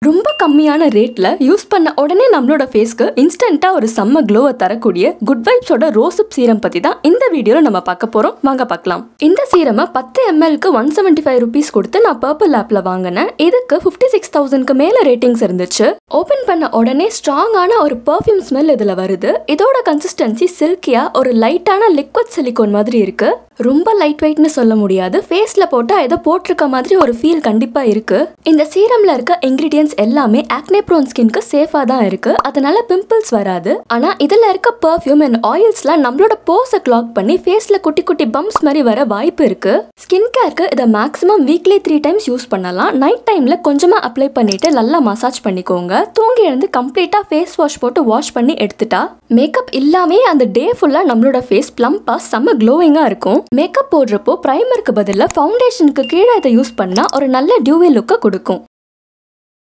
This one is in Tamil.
ரொம்ப கம்மியான ரேட்ல யூஸ் பண்ண உடனே நம்மளோட ஃபேஸ்க்கு இன்ஸ்டன்ட்டா ஒரு செம்ம க்ளோவை தரக்கூடிய குட் வைப்ஸோட ரோசப் சீரம் பத்தி தான் இந்த வீடியோல நம்ம பார்க்க போறோம் வாங்க பார்க்கலாம் இந்த சீரமை பத்து எம்எல்க்கு ஒன் செவன்டி ஃபைவ் ருபீஸ் கொடுத்து நான் பர்பிள் ஆப்ல வாங்கினேன் இதுக்கு ஃபிஃப்டி சிக்ஸ் தௌசண்ட்க்கு மேல ரேட்டிங்ஸ் இருந்துச்சு ஓபன் பண்ண உடனே ஸ்ட்ராங்கான ஒரு பர்ஃப்யூம் ஸ்மெல் இதுல வருது இதோட கன்சிஸ்டன்சி சில்கியா ஒரு லைட்டான லிக்விட் சிலிகான் மாதிரி இருக்கு ரொம்ப லைட் வெயிட்னு சொல்ல முடியாது ஃபேஸ்ல போட்டா ஏதோ போட்டிருக்க மாதிரி ஒரு ஃபீல் கண்டிப்பா இருக்கு இந்த சீரம்ல இருக்க இன்கிரீடியன்ஸ் எல்லாமே ஆக்னே ப்ரோன் ஸ்கின்க்கு சேஃபா தான் இருக்கு அதனால பிம்பிள்ஸ் வராது ஆனா இதுல இருக்க பர்ஃப்யூம் அண்ட் ஆயில்ஸ்லாம் நம்மளோட போஸை கிளாக் பண்ணி ஃபேஸ்ல குட்டி குட்டி பம்ப்ஸ் மாதிரி வர வாய்ப்பு இருக்கு ஸ்கின் கேருக்கு இதை maximum weekly three times use பண்ணலாம் நைட் டைம்ல கொஞ்சமா அப்ளை பண்ணிட்டு நல்லா மசாஜ் பண்ணிக்கோங்க தூங்கி எழுந்து கம்ப்ளீட்டா ஃபேஸ் வாஷ் போட்டு வாஷ் பண்ணி எடுத்துட்டா மேக்கப் இல்லாமே அந்த டே ஃபுல்லா நம்மளோட ஃபேஸ் பிளம்பா செம்ம க்ளோவிங்கா இருக்கும் மேக்கப் போடுறப்போ ப்ரைமருக்கு பதிலாக ஃபவுண்டேஷனுக்கு கீழே இதை யூஸ் பண்ணா ஒரு நல்ல டியூவி லுக்கை கொடுக்கும்